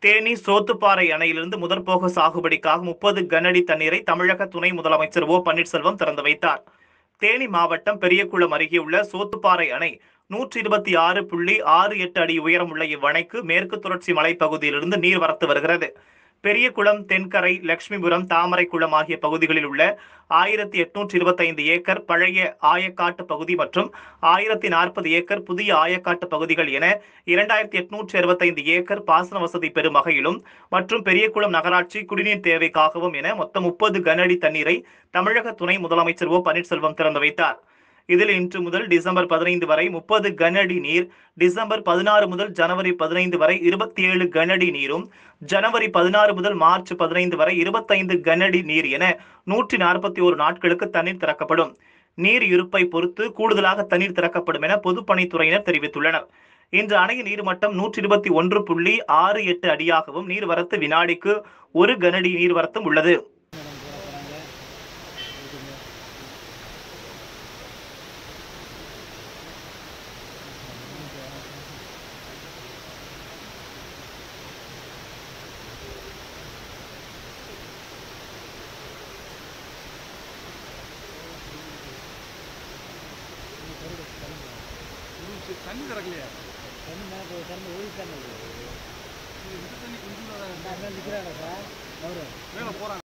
தேனி சோத்துப்பாறை அணையிலிருந்து முதற்போக சாகுபடிக்காக முப்பது கனஅடி தண்ணீரை தமிழக துணை முதலமைச்சர் ஓ பன்னீர்செல்வம் திறந்து வைத்தார் தேனி மாவட்டம் பெரியகுளம் அருகே உள்ள சோத்துப்பாறை அணை நூற்றி இருபத்தி ஆறு புள்ளி ஆறு எட்டு அடி உயரமுள்ள இவ்வணைக்கு மேற்கு தொடர்ச்சி மலைப்பகுதியிலிருந்து நீர் வரத்து வருகிறது பெரியகுளம் தென்கரை லட்சுமிபுரம் தாமரைக்குளம் ஆகிய பகுதிகளில் உள்ள ஆயிரத்தி எட்நூற்றி இருபத்தைந்து ஏக்கர் பழைய ஆயக்காட்டு பகுதி மற்றும் ஆயிரத்தி நாற்பது ஏக்கர் புதிய ஆயக்காட்டு பகுதிகள் என இரண்டாயிரத்தி எட்நூற்றி அறுபத்தைந்து ஏக்கர் பாசன வசதி பெறும் வகையிலும் மற்றும் பெரியகுளம் நகராட்சி குடிநீர் தேவைக்காகவும் என மொத்தம் முப்பது கனஅடி தண்ணீரை தமிழக துணை முதலமைச்சர் ஓ பன்னீர்செல்வம் திறந்து வைத்தார் இதில் இன்று முதல் டிசம்பர் பதினைந்து வரை முப்பது கனஅடி நீர் டிசம்பர் பதினாறு முதல் ஜனவரி பதினைந்து வரை இருபத்தி ஏழு கனஅடி நீரும் ஜனவரி பதினாறு முதல் மார்ச் பதினைந்து வரை இருபத்தைந்து கனஅடி நீர் என நூற்றி நாற்பத்தி ஒரு நாட்களுக்கு தண்ணீர் திறக்கப்படும் நீர் இருப்பை பொறுத்து கூடுதலாக தண்ணீர் திறக்கப்படும் என பொதுப்பணித்துறையினர் தெரிவித்துள்ளனர் இன்று அணையின் நீர்மட்டம் நூற்றி இருபத்தி ஒன்று புள்ளி ஆறு எட்டு அடியாகவும் நீர்வரத்து வினாடிக்கு ஒரு கனஅடி நீர்வரத்தும் உள்ளது தண்ணி திறக்கலையா தண்ணி மேலே போய் தண்ணி ஊறி தண்ணி இந்த தண்ணி கொஞ்சம் நிற்கிறாங்க சார் அவரு மேலே போகிறாங்க